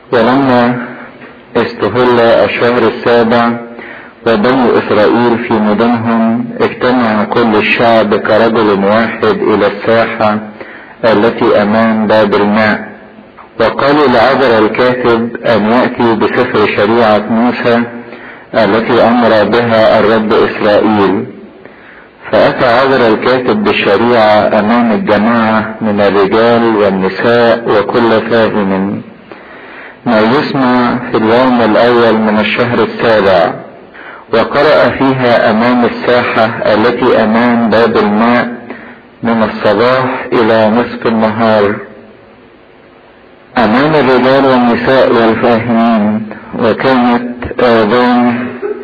ولما استهل الشهر السابع وبنو اسرائيل في مدنهم اجتمع كل الشعب كرجل واحد الى الساحة التي امام باب الماء وقالوا لعذر الكاتب ان يأتي بسفر شريعة موسى التي امر بها الرب اسرائيل فاتى عذر الكاتب بالشريعة امام الجماعة من الرجال والنساء وكل فاهم ما يسمع في اليوم الاول من الشهر السابع وقرأ فيها امام الساحة التي امام باب الماء من الصباح الى نصف النهار امام الرجال والنساء والفاهمين وكانت اذان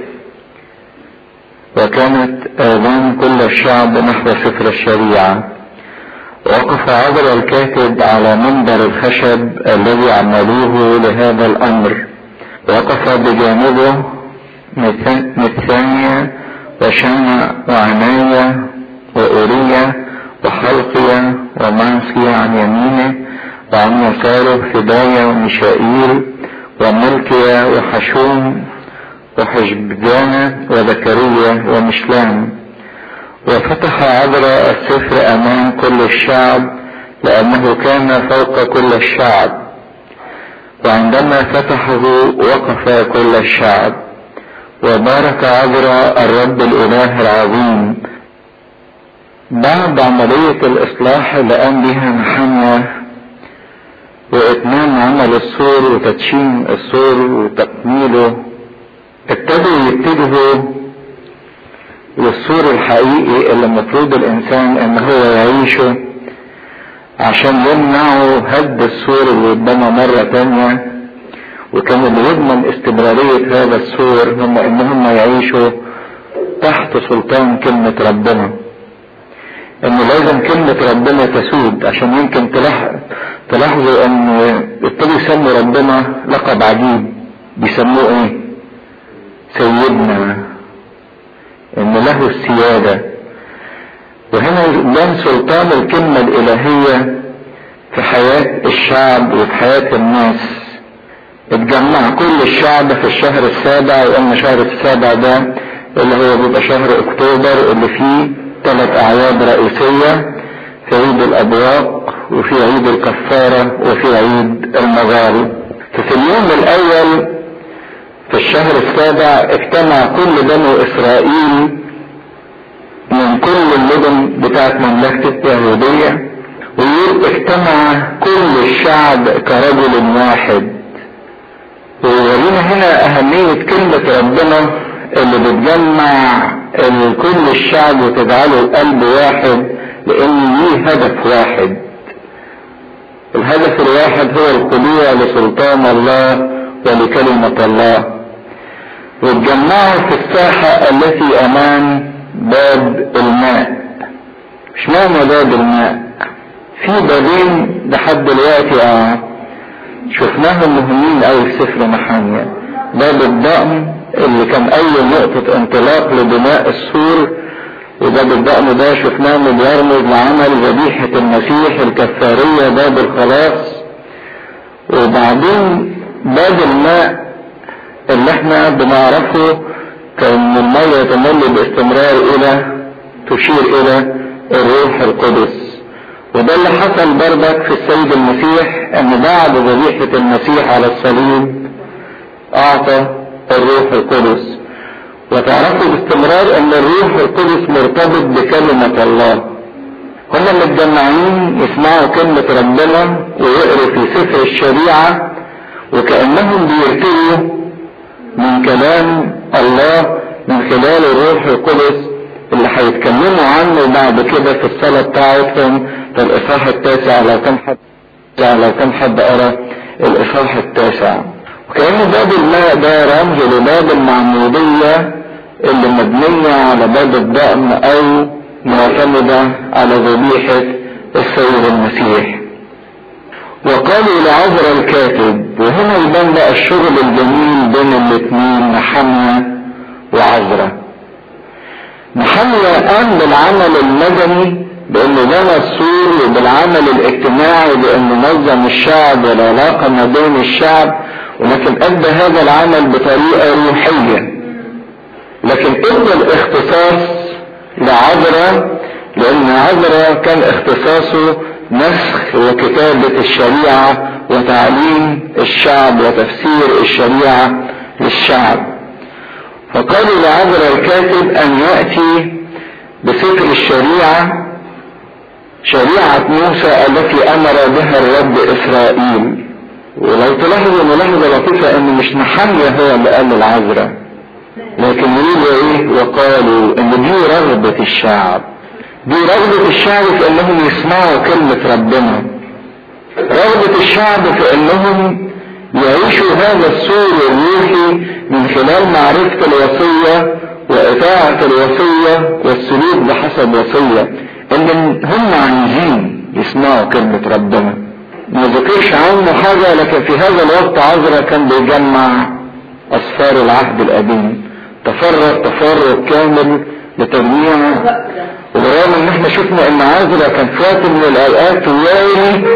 وكانت اذان كل الشعب نحو سفر الشريعة وقف عبر الكاتب على منبر الخشب الذي عملوه لهذا الامر وقف بجانبه مثانيا وشمع وعناية وأورية وحلقية ومنصية عن يمينه وعن يساره فداية وميشائيل وملكية وحشوم وحشبجانة وزكريا ومشلام وفتح عبر السفر امام كل الشعب لانه كان فوق كل الشعب وعندما فتحه وقف كل الشعب وبارك عبر الرب الاله العظيم بعد عملية الاصلاح اللي قام بها نحمية واتمام عمل السور وتدشين السور وتكميله ابتدوا يتجهوا للسور الحقيقي اللي المفروض الانسان ان هو يعيشه عشان يمنعوا هد السور اللي قدامه مرة تانية وكان اللي يضمن استمرارية هذا السور هم انهم يعيشوا تحت سلطان كلمة ربنا ان لازم كلمة ربنا تسود عشان يمكن تلاحظوا ان ابتدوا يسموا ربنا لقب عجيب بيسموه ايه سيدنا ان له السيادة وهنا يبان سلطان الكلمة الالهية في حياة الشعب وفي حياة الناس اتجمع كل الشعب في الشهر السابع وان شهر السابع ده اللي هو بيبقى شهر اكتوبر اللي فيه ثلاث اعياد رئيسية في عيد الابواق وفي عيد الكفارة وفي عيد المغارب ففي اليوم الاول في الشهر السابع اجتمع كل بنو اسرائيل من كل المدن بتاعت مملكة اليهودية ويقول اجتمع كل الشعب كرجل واحد ويورينا هنا اهمية كلمة ربنا اللي بتجمع كل الشعب وتجعله قلب واحد لان ليه هدف واحد الهدف الواحد هو الخضوع لسلطان الله ولكلمة الله واتجمعوا في الساحة التي امام باب الماء مش معنى باب الماء في بابين لحد دلوقتي اه شفناهم مهمين اوي في سفر محامية باب الضأن اللي كان اول نقطة انطلاق لبناء السور وباب الضأن ده شفناه بيرمز لعمل ذبيحة المسيح الكفارية باب الخلاص وبعدين باب الماء اللي احنا بنعرفه كان المية تمل باستمرار الى تشير الى الروح القدس وده اللي حصل بردك في السيد المسيح ان بعد ذبيحة المسيح على الصليب اعطى الروح القدس وتعرفوا باستمرار ان الروح القدس مرتبط بكلمة الله هم متجمعين يسمعوا كلمة ربنا ويقروا في سفر الشريعة وكأنهم بيرتووا من كلام الله من خلال الروح القدس اللي هيتكلموا عنه بعد كده في الصلاة بتاعتهم في الإصحاح التاسع لو كان حد لو كان حد قرا الإصحاح التاسع وكأن باب الماء ده رمز لباب المعمودية اللي مبنية على باب الضأن أو معتمدة على ذبيحة السيد المسيح وقالوا لعذر الكاتب وهنا يبان بقى الشغل الجميل بين الاثنين محمية وعذرة محمية قام بالعمل المدني بانه بنى السور وبالعمل الاجتماعي بانه نظم الشعب والعلاقة ما بين الشعب ولكن ادى هذا العمل بطريقة روحية لكن ادى الاختصاص لعذراء لان عذراء كان اختصاصه نسخ وكتابة الشريعة وتعليم الشعب وتفسير الشريعة للشعب فقالوا لعذراء الكاتب ان يأتي بسفر الشريعة شريعة موسى التي امر بها الرب اسرائيل ولو تلاحظوا ملاحظة لطيفة ان مش محمية هو اللي قال للعذراء لكن يقولوا ايه وقالوا ان دي رغبة الشعب دي رغبة الشعب في انهم يسمعوا كلمة ربنا رغبة الشعب في انهم يعيشوا هذا السور الروحي من خلال معرفة الوصية وإطاعة الوصية والسلوك بحسب وصية ان هم عايزين يسمعوا كلمة ربنا ما ذكرش عنه حاجة لكن في هذا الوقت عذرا كان بيجمع أسفار العهد القديم تفرغ تفرغ كامل لتجميع وبرغم ان احنا شفنا ان عذرا كان في وقت من الاوقات والي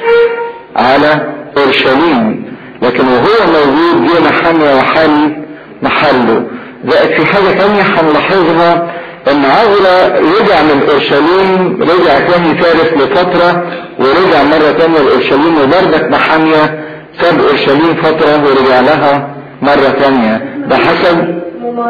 على اورشليم لكن وهو موجود جه محامية وحل محله زائد في حاجة تانية هنلاحظها ان عذرا رجع من اورشليم رجع تاني ثالث لفترة ورجع مرة تانية لاورشليم وبردك محامية ساب اورشليم فترة ورجع لها مرة تانية ده حسب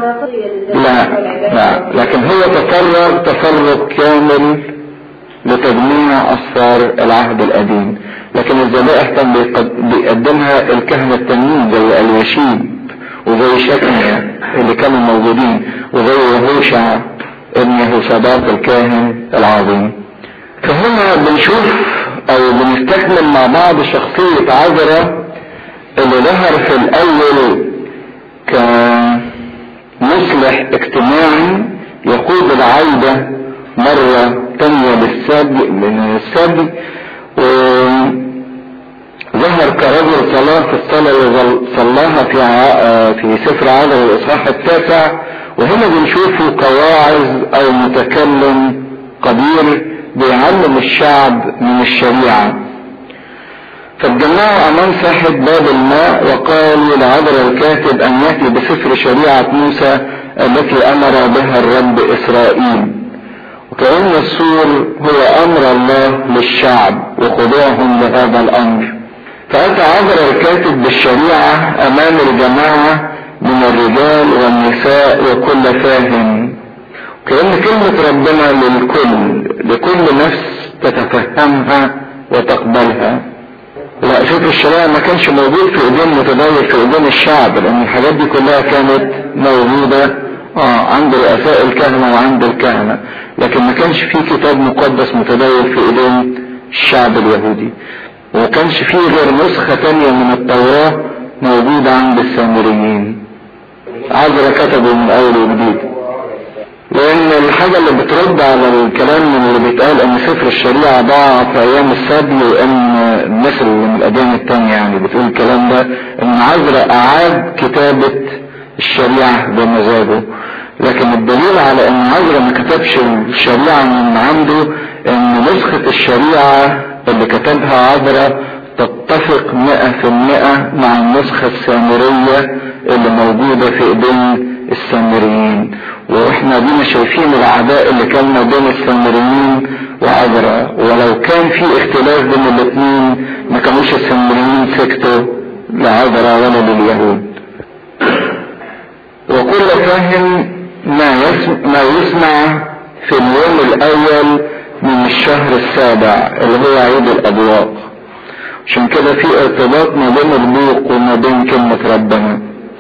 لا لا لكن هو تفرغ تفرغ كامل لتجميع اسفار العهد القديم لكن الذبائح كان بيقدمها الكهنة التانيين زي اليشيب وزي شكنيا اللي كانوا موجودين وزي يهوشع ابن يهوشباط الكاهن العظيم فهنا بنشوف او بنستكمل مع بعض شخصية عذرة اللي ظهر في الاول كمصلح اجتماعي يقود العودة مرة تانية للسبي من السبي ظهر كرجل صلاة في الصلاة اللي صلاها في في سفر عدد الإصحاح التاسع وهنا بنشوفه كواعظ أو متكلم قدير بيعلم الشعب من الشريعة فاتجمعوا أمام صاحب باب الماء وقالوا لعذر الكاتب أن يأتي بسفر شريعة موسى التي أمر بها الرب إسرائيل وكأن السور هو أمر الله للشعب وخضوعهم لهذا الأمر فأتى عذر الكاتب بالشريعة أمام الجماعة من الرجال والنساء وكل فاهم كأن كلمة ربنا للكل لكل نفس تتفهمها وتقبلها لا شوف الشريعة ما كانش موجود في ايدين متداول في ايدين الشعب لان الحاجات دي كلها كانت موجودة اه عند رؤساء الكهنة وعند الكهنة لكن ما كانش في كتاب مقدس متداول في ايدين الشعب اليهودي وما كانش فيه غير نسخة تانية من التوراة موجودة عند السامريين عذرا كتبوا من اول وجديد لان الحاجة اللي بترد على الكلام من اللي بيتقال ان سفر الشريعة ضاع في ايام السبي وان الناس اللي من الاديان التانية يعني بتقول الكلام ده ان عذرا اعاد كتابة الشريعة بمزاجه لكن الدليل على ان عذرا ما كتبش الشريعة من عنده ان نسخة الشريعة اللي كتبها عذرا تتفق مئة في المئة مع النسخة السامرية اللي موجودة في ايدين السامريين واحنا دينا شايفين العداء اللي كان ما بين السامريين وعذرا ولو كان في اختلاف بين الاثنين ما كانوش السامريين سكتوا لعذرا ولا لليهود وكل فاهم ما يسمع, ما يسمع في اليوم الاول من الشهر السابع اللي هو عيد الابواق عشان كده في ارتباط ما بين البوق وما بين كلمة ربنا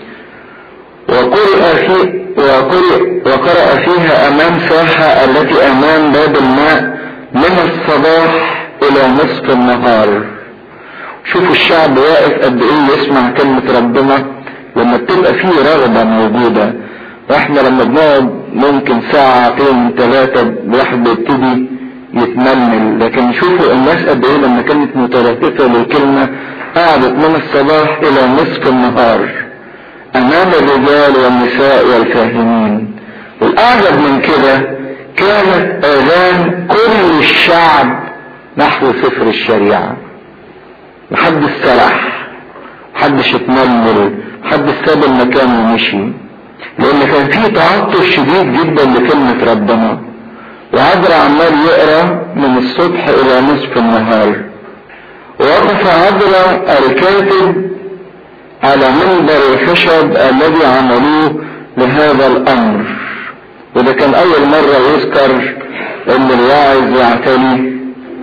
وقرأ في وقرأ, وقرأ فيها امام ساحة التي امام باب الماء من الصباح الى نصف النهار شوفوا الشعب واقف قد ايه يسمع كلمة ربنا لما بتبقى فيه رغبة موجودة واحنا لما بنقعد ممكن ساعتين ثلاثة الواحد بيبتدي يتململ لكن شوفوا الناس قد ايه لما كانت متلهفة للكلمة قعدت من الصباح الى نصف النهار امام الرجال والنساء والفاهمين والاعجب من كده كانت اذان كل الشعب نحو سفر الشريعة محدش سرح محدش اتململ محدش ساب المكان ومشي لان كان في تعطش شديد جدا لكلمة ربنا وعذرا عمال يقرا من الصبح الى نصف النهار وقف عذرا الكاتب على منبر الخشب الذي عملوه لهذا الامر وده كان اول مرة يذكر ان الواعظ يعتني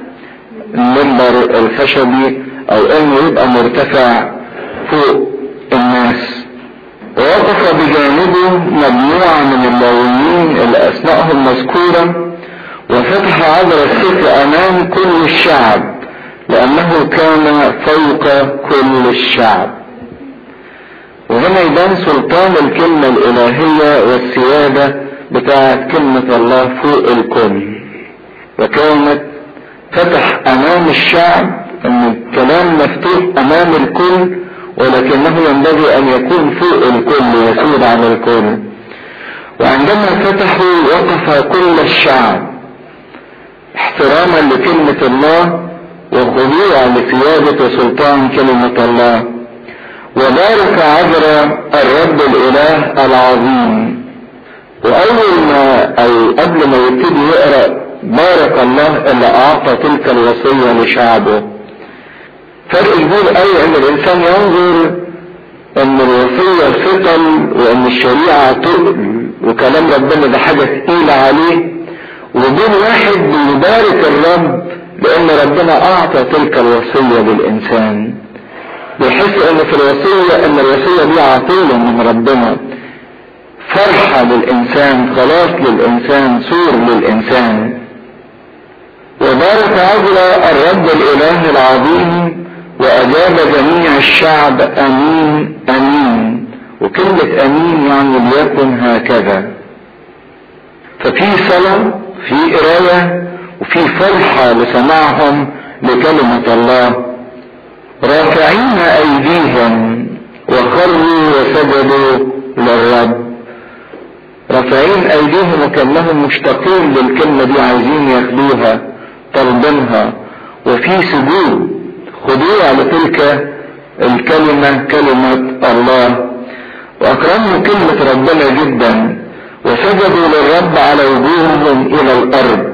المنبر الخشبي او انه يبقى مرتفع فوق الناس ووقف بجانبه مجموعة من اللاويين اللي اسمائهم مذكورة وفتح عبر السفر امام كل الشعب لانه كان فوق كل الشعب وهنا يبان سلطان الكلمة الالهية والسيادة بتاعت كلمة الله فوق الكل وكانت فتح امام الشعب ان الكلام مفتوح امام الكل ولكنه ينبغي ان يكون فوق الكل يسود على الكل وعندما فتحوا وقف كل الشعب احتراما لكلمة الله وخضوعا لسيادة وسلطان كلمة الله وبارك عذر الرب الاله العظيم واول ما او قبل ما يبتدي يقرأ بارك الله اللي اعطى تلك الوصية لشعبه فرق كبير قوي ان الانسان ينظر ان الوصية ثقل وان الشريعة تقل وكلام ربنا ده حاجة ثقيلة عليه وبين واحد بيبارك الرب لان ربنا اعطى تلك الوصية للانسان بيحس ان في الوصية ان الوصية دي عطية من ربنا فرحة للانسان خلاص للانسان سور للانسان وبارك عجل الرب الاله العظيم واجاب جميع الشعب امين امين وكلمة امين يعني ليكن هكذا ففي صلاة في قراية وفي فرحة لسماعهم لكلمة الله رافعين ايديهم وخروا وسجدوا للرب رافعين ايديهم وكانهم مشتاقين للكلمة دي عايزين ياخدوها طلبينها وفي سجود خضوع لتلك الكلمة كلمة الله واكرموا كلمة ربنا جدا وسجدوا للرب على وجوههم الى الارض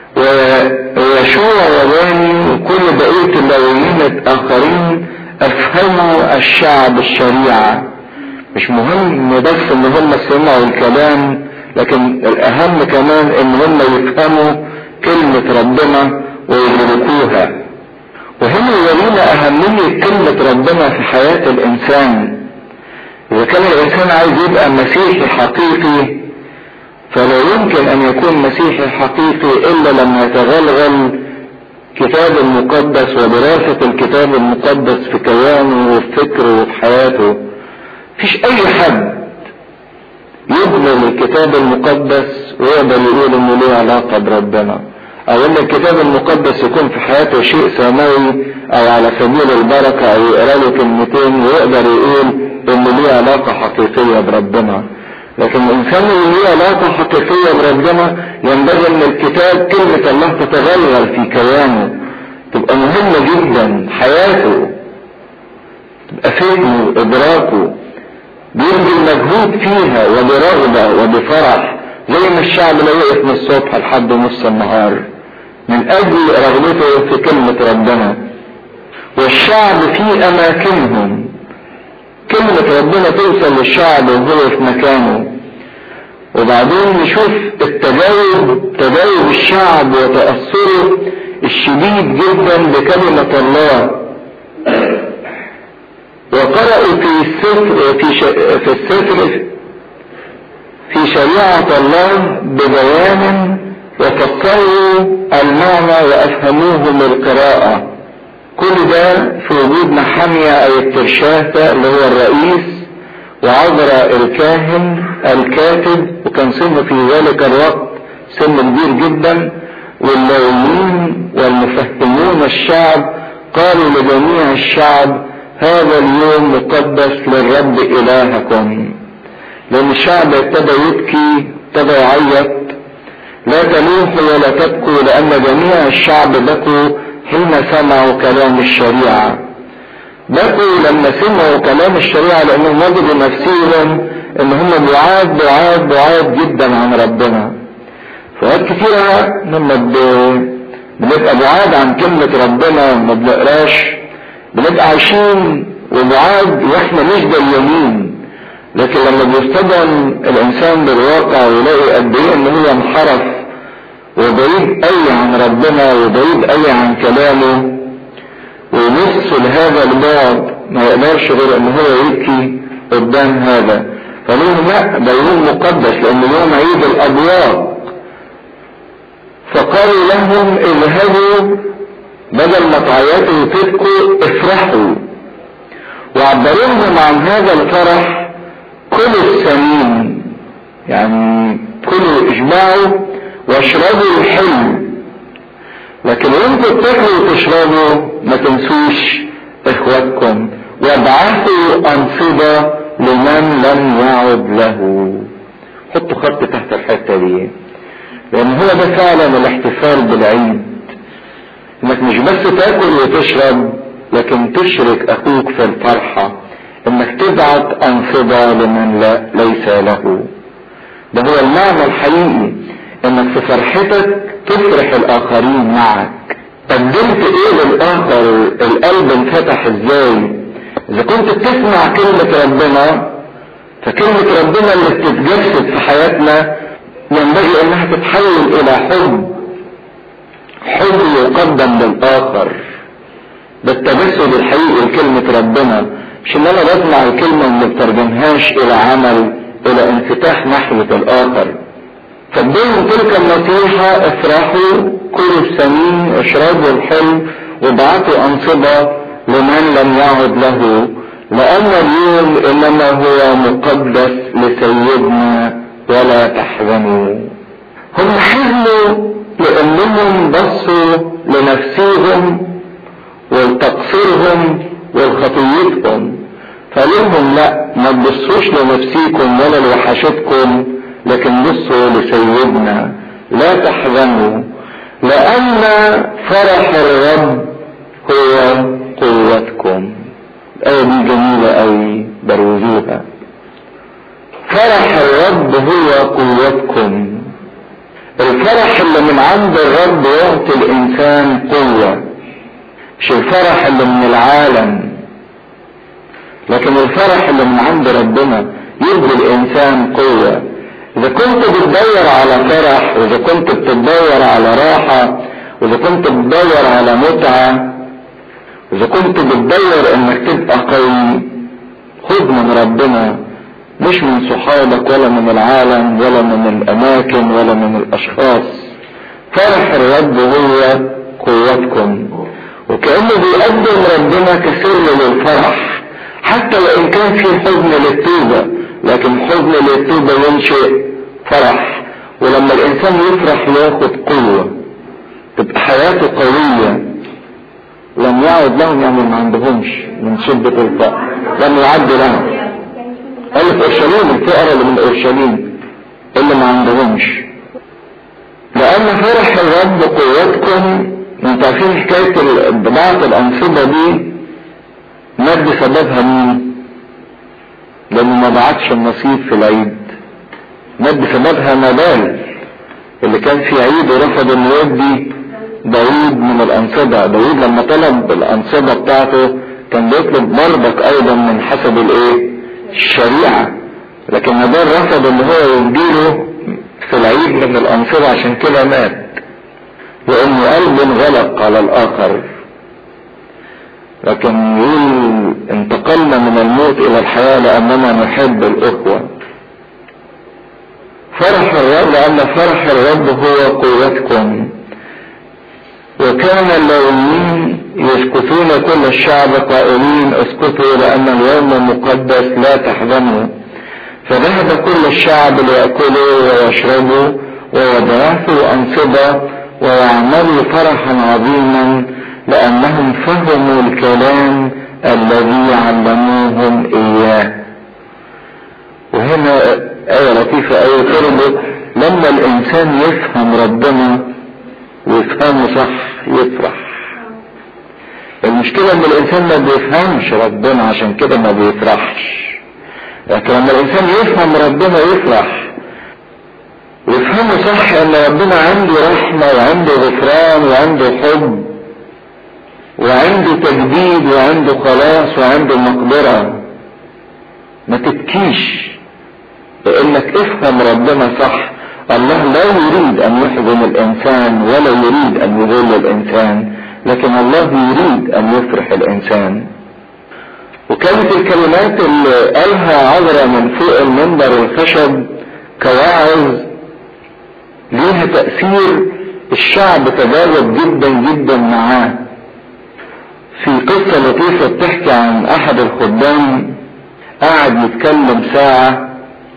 ويشوع وباني وكل بقية اللاويين الاخرين افهموا الشعب الشريعة مش مهم بس ان هم سمعوا الكلام لكن الاهم كمان ان هم يفهموا كلمة ربنا ويدركوها وهنا يورينا اهمية كلمة ربنا في حياة الانسان اذا كان الانسان عايز يبقى مسيحي حقيقي فلا يمكن ان يكون مسيحي حقيقي الا لما يتغلغل كتاب المقدس ودراسة الكتاب المقدس في كيانه وفي فكره وفي حياته مفيش اي حد يقبل الكتاب المقدس ويقدر يقول انه له علاقة بربنا او ان الكتاب المقدس يكون في حياته شيء سماوي او على سبيل البركة او يقرا له كلمتين ويقدر يقول انه له علاقة حقيقية بربنا لكن الانسان اللي له علاقة حقيقية بربنا ينبغي ان الكتاب كلمة الله تتغلغل في كيانه تبقى مهمة جدا حياته تبقى فهمه ادراكه بيبذل مجهود فيها وبرغبة وبفرح زي ما الشعب لو وقف من الصبح لحد نص النهار من اجل رغبته في كلمة ربنا والشعب في اماكنهم كلمة ربنا توصل للشعب وهو في مكانه وبعدين نشوف التجاوب تجاوب الشعب وتأثره الشديد جدا بكلمة الله وقرأوا في السفر في, ش... في السفر في شريعة الله ببيان وفسروا المعنى وافهموه من القراءة كل ده في وجود نحمية او الترشاة اللي هو الرئيس وعذرا الكاهن الكاتب وكان سنه في ذلك الوقت سن كبير جدا واللاويين والمفهمون الشعب قالوا لجميع الشعب هذا اليوم مقدس للرب الهكم لان الشعب ابتدى يبكي ابتدى يعيط لا تلوحوا ولا تبكوا لأن جميع الشعب بكوا حين سمعوا كلام الشريعة بكوا لما سمعوا كلام الشريعة لأنهم وجدوا نفسهم إن هم بعاد بعاد بعاد جدا عن ربنا فوقت كتيرة لما بنبقى بعاد عن كلمة ربنا وما بنقراش بنبقى عايشين وبعاد واحنا مش ديانين لكن لما بيصطدم الانسان بالواقع ويلاقي قد ايه ان هو انحرف وبعيد قوي عن ربنا وبعيد قوي عن كلامه ويبص لهذا البعد ما يقدرش غير ان هو يبكي قدام هذا فلهم لا ده يوم مقدس لانه يوم عيد الابواق فقالوا لهم اذهبوا بدل ما تعيطوا وتبكوا افرحوا وعبروا عن هذا الفرح كلوا السمين يعني كلوا اشبعوا واشربوا الحلو لكن وانتوا بتاكلوا وتشربوا ما تنسوش اخواتكم وابعثوا انصبة لمن لم يعد له حطوا خط تحت الحتة دي لان هو ده فعلا الاحتفال بالعيد انك مش بس تاكل وتشرب لكن تشرك اخوك في الفرحة انك تبعت انصبة لمن لا ليس له ده هو المعنى الحقيقي انك في فرحتك تفرح الاخرين معك قدمت ايه للاخر القلب انفتح ازاي اذا كنت بتسمع كلمة ربنا فكلمة ربنا اللي بتتجسد في حياتنا ينبغي انها تتحول الى حب حب يقدم للاخر ده التجسد الحقيقي لكلمة ربنا مش ان انا بسمع الكلمة وما بترجمهاش الى عمل الى انفتاح ناحية الاخر فاديهم تلك النصيحة افرحوا كلوا السمين اشربوا الحلو وابعثوا انصبة لمن لم يعد له لان اليوم انما هو مقدس لسيدنا ولا تحزنوا هم حزنوا لانهم بصوا لنفسهم ولتقصيرهم ولخطيتهم فلهم لا ما تبصوش لنفسيكم ولا لوحشتكم لكن بصوا لسيدنا لا تحزنوا لأن فرح الرب هو قوتكم الآية دي جميلة أوي بروزوها فرح الرب هو قوتكم الفرح اللي من عند الرب يعطي الإنسان قوة مش الفرح اللي من العالم لكن الفرح اللي من عند ربنا يدي الإنسان قوة إذا كنت بتدور على فرح وإذا كنت بتدور على راحة وإذا كنت بتدور على متعة وإذا كنت بتدور إنك تبقى قوي خذ من ربنا مش من صحابك ولا من العالم ولا من الأماكن ولا من الأشخاص فرح الرب هو قوتكم وكأنه بيقدم ربنا كسر للفرح حتى وإن كان في حزن للتوبة لكن حزن للتوبة ينشئ فرح ولما الإنسان يفرح ياخد قوة تبقى حياته قوية لم يعد لهم يعني ما عندهمش من شدة الفقر لم يعد لهم قال في اورشليم الفقراء اللي من اورشليم اللي ما عندهمش لان فرح الرب قوتكم انتوا عارفين حكايه بعض الانصبه دي مات بسببها مين؟ لانه ما بعتش النصيب في العيد مات بسببها نبال اللي كان في عيد ورفض انه يدي داوود من الانصبه داوود لما طلب الانصبه بتاعته كان بيطلب برضك ايضا من حسب الايه؟ الشريعة لكن نبال رفض ان هو يديله في العيد من الانصبة عشان كده مات لان قلب غلق على الاخر لكن يقول انتقلنا من الموت الى الحياة لاننا نحب الاخوة فرح الرب لان فرح الرب هو قوتكم وكان اللومين يسكتون كل الشعب قائلين اسكتوا لان اليوم مقدس لا تحزنوا فذهب كل الشعب ليأكلوا ويشربوا ويبعثوا أنصبة ويعملوا فرحا عظيما لأنهم فهموا الكلام الذي علموهم إياه وهنا آية لطيفة آية تربط لما الانسان يفهم ربنا ويفهمه صح يفرح المشكلة ان الانسان ما بيفهمش ربنا عشان كده ما بيفرحش لكن لما الانسان يفهم ربنا يفرح ويفهمه صح ان ربنا عنده رحمة وعنده غفران وعنده حب وعنده تجديد وعنده خلاص وعنده مقدرة ما تبكيش لانك افهم ربنا صح الله لا يريد ان يحزن الانسان ولا يريد ان يذل الانسان لكن الله يريد ان يفرح الانسان وكانت الكلمات اللي قالها عذرا من فوق المنبر الخشب كواعظ ليها تأثير الشعب تجاوب جدا جدا معاه في قصة لطيفة بتحكي عن احد الخدام قاعد يتكلم ساعة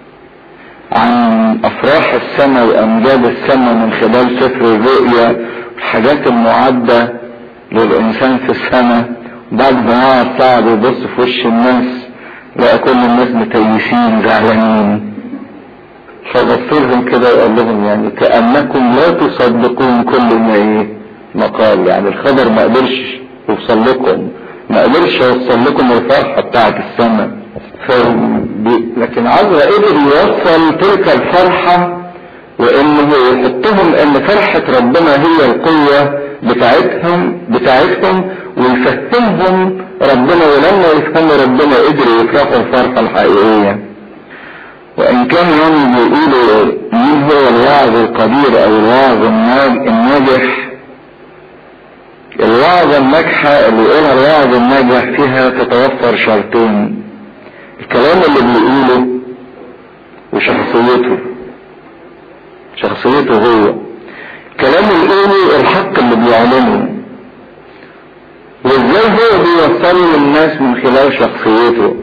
عن افراح السماء وامجاد السماء من خلال سفر الرؤيا الحاجات المعدة للانسان في السماء بعد ما قعد ساعة بيبص في وش الناس لقى كل الناس متيسين زعلانين فبص لهم كده وقال لهم يعني كأنكم لا تصدقون كل ما ايه ما قال يعني الخبر ما قدرش يوصل لكم ما قدرش يوصل لكم الفرحة بتاعت السماء ف... لكن عزرا قدر يوصل تلك الفرحة وانه يحطهم ان فرحة ربنا هي القوة بتاعتهم بتاعتهم ويفهمهم ربنا ولما يفهموا ربنا قدروا يفرحوا الفرحة الحقيقية وان كان يعني بيقولوا مين هو الواعظ القدير او الواعظ الناجح الوعظة الناجحة اللي يقولها الوعظ الناجح فيها تتوفر شرطين الكلام اللي بيقوله وشخصيته شخصيته هو الكلام اللي بيقوله الحق اللي بيعلنه وازاي هو بيوصل للناس من خلال شخصيته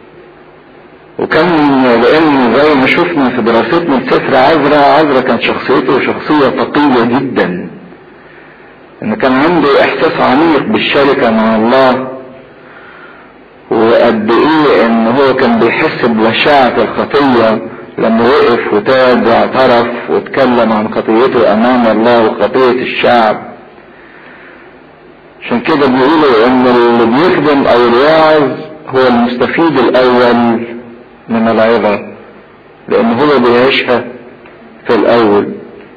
وكان لان زي ما شفنا في دراستنا لسفر عذرا عذرا كانت شخصيته شخصية تقية جدا ان كان عنده احساس عميق بالشركة مع الله وقد ايه ان هو كان بيحس ببشاعة الخطية لما وقف وتاب واعترف واتكلم عن خطيته امام الله وخطية الشعب عشان كده بيقولوا ان اللي بيخدم او الواعظ هو المستفيد الاول من العظة لان هو بيعيشها في الاول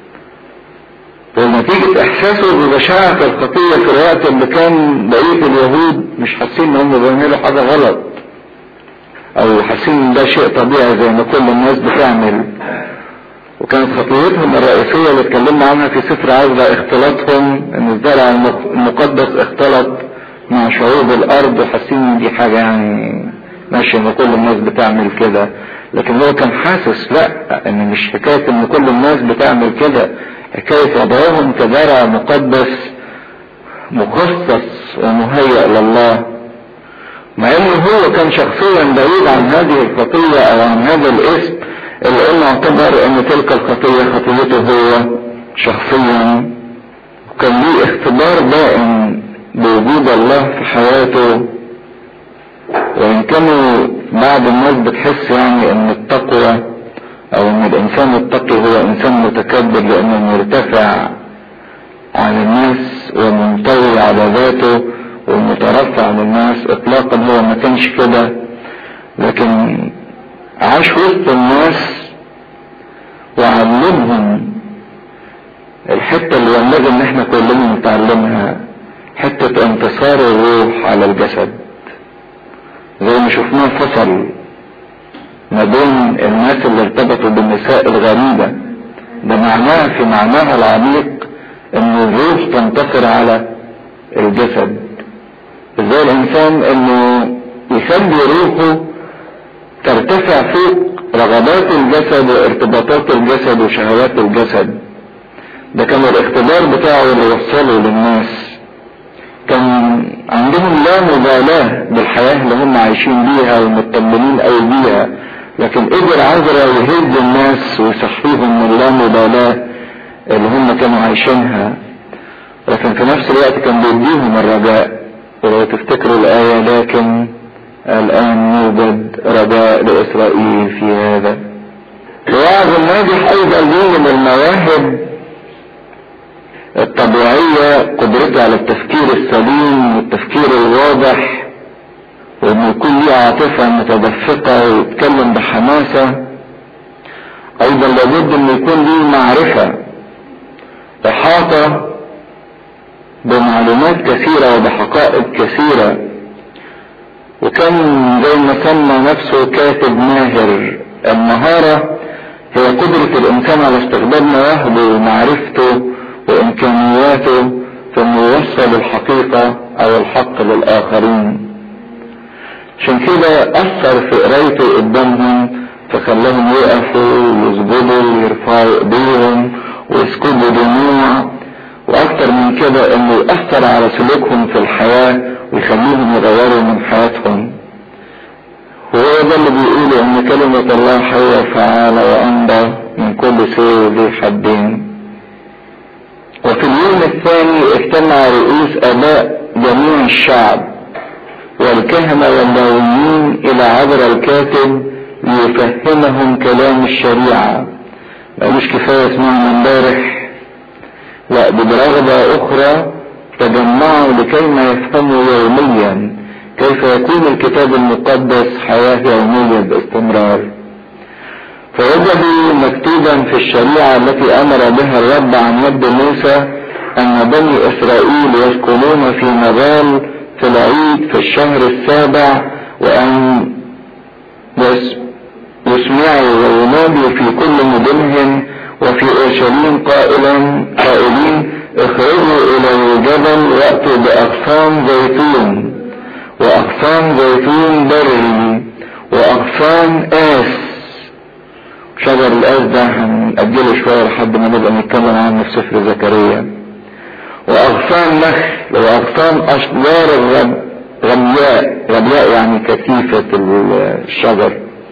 ونتيجة احساسه ببشاعة الخطية في الوقت اللي كان بقية اليهود مش حاسين ان هم بيعملوا حاجة غلط او حاسين ان ده شيء طبيعي زي ما كل الناس بتعمل وكانت خطيتهم الرئيسية اللي اتكلمنا عنها في سفر عزة اختلاطهم ان الزرع المقدس اختلط مع شعوب الارض وحاسين ان دي حاجة يعني ماشي ان كل الناس بتعمل كده لكن هو كان حاسس لا ان مش حكاية ان كل الناس بتعمل كده حكاية وضعهم كزرع مقدس مخصص ومهيأ لله مع انه هو كان شخصيا بعيد عن هذه الخطية او عن هذا الاسم اللي انه اعتبر ان تلك الخطية خطيته هو شخصيا وكان ليه اختبار دائم بوجود الله في حياته وان كانوا بعض الناس بتحس يعني ان التقوى او ان الانسان التقي هو انسان متكبر لانه مرتفع عن الناس ومنطوي على ذاته ومترفع عن الناس اطلاقا هو ما كانش كده لكن عاش وسط الناس وعلمهم الحتة اللي ينبغي ان احنا كلنا نتعلمها حتة انتصار الروح على الجسد زي ما شفناه فصل ما بين الناس اللي ارتبطوا بالنساء الغريبة ده معناه في معناها العميق ان الروح تنتصر على الجسد ازاي الانسان انه يخلي روحه ترتفع فوق رغبات الجسد وارتباطات الجسد وشهوات الجسد ده كان الاختبار بتاعه اللي وصله للناس كان عندهم لا مبالاة بالحياة اللي هم عايشين بيها ومطمنين قوي بيها لكن قدر عذرا يهز الناس ويصحيهم من لا مبالاة اللي هم كانوا عايشينها لكن في نفس الوقت كان بيديهم الرجاء ولو تفتكروا الآية لكن الآن يوجد رجاء لإسرائيل في هذا الواعظ الناجح ايضا ليه من المواهب الطبيعية قدرته على التفكير السليم والتفكير الواضح وانه يكون ليه عاطفة متدفقة ويتكلم بحماسة ايضا لابد انه يكون ليه معرفة احاطة بمعلومات كثيرة وبحقائق كثيرة وكان زي ما سمى نفسه كاتب ماهر المهارة هي قدرة الإنسان على استخدام مواهبه ومعرفته وإمكانياته في إنه يوصل الحقيقة أو الحق للآخرين عشان كده أثر في قرايته قدامهم فخلاهم يقفوا ويسجدوا ويرفعوا إيديهم ويسكبوا دموع وأكتر من كده إنه يأثر على سلوكهم في الحياة ويخليهم يغيروا من حياتهم وهو ده اللي بيقول ان كلمة الله حية فعالة وامضى من كل سير ذي حدين وفي اليوم الثاني اجتمع رؤوس اباء جميع الشعب والكهنة واللاويين الى عبر الكاتب ليفهمهم كلام الشريعة مش كفاية سمعنا امبارح لا برغبة اخرى تجمعوا لكي ما يفهموا يوميا كيف يكون الكتاب المقدس حياة يومية باستمرار فوجدوا مكتوبا في الشريعة التي امر بها الرب عن يد موسى ان بني اسرائيل يسكنون في مغال في العيد في الشهر السابع وان يسمعوا وينادوا في كل مدنهم وفي اورشليم قائلا قائلين اخرجوا الى الجبل واتوا باغصان زيتون واغصان زيتون بري واغصان اس شجر الاس ده هنأجله شوية لحد ما نبقى نتكلم عنه في سفر زكريا واغصان نخل واغصان اشجار الرب غمياء غمياء يعني كثيفة الشجر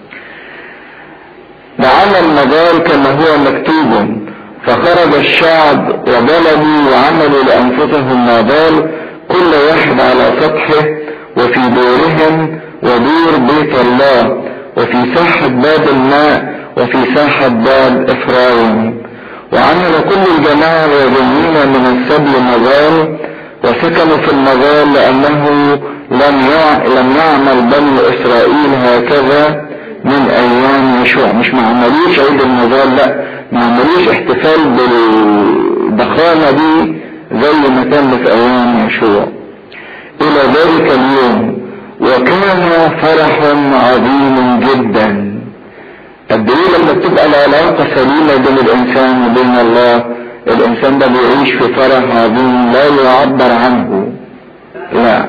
لعل المجال كما هو مكتوب فخرج الشعب وبلدوا وعملوا لانفسهم مابال كل واحد على سطحه وفي دورهم ودور بيت الله وفي ساحة باب الماء وفي ساحة باب افرايم وعمل كل الجماعة الرجلين من السبي مغال وسكنوا في المغال لانه لم لم يعمل بني اسرائيل هكذا من ايام يشوع مش ما عملوش عيد المغال لا ما عملوش احتفال بالضخامة دي زي ما كان في ايام يشوع الى ذلك اليوم وكان فرح عظيم جدا قد ايه لما بتبقى العلاقه سليمه بين الانسان وبين الله الانسان ده بيعيش في فرح عظيم لا يعبر عنه لا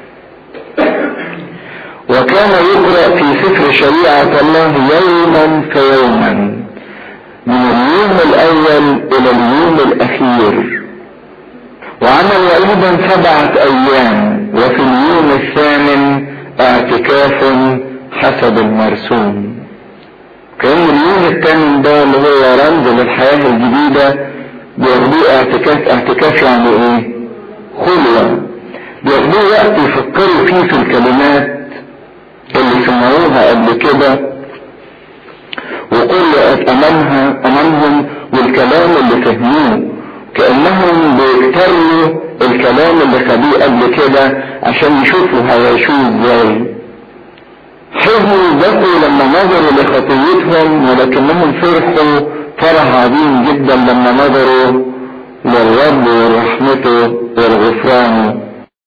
وكان يقرا في سفر شريعه الله يوما فيوما من اليوم الاول الى اليوم الاخير وعمل ايضا سبعة ايام وفي اليوم الثامن اعتكاف حسب المرسوم كان اليوم الثامن ده اللي هو رمز للحياة الجديدة بياخدوه اعتكاف اعتكاف يعني ايه خلوة بياخدوه وقت يفكروا فيه في الكلمات اللي سمعوها قبل كده وقرأت امامها امامهم والكلام اللي فهموه كأنهم بيكتروا الكلام اللي خدوه قبل كده عشان يشوفوا هيعيشوه ازاي حزنوا بكوا لما نظروا لخطيتهم ولكنهم فرحوا فرح عظيم جدا لما نظروا للرب ورحمته والغفران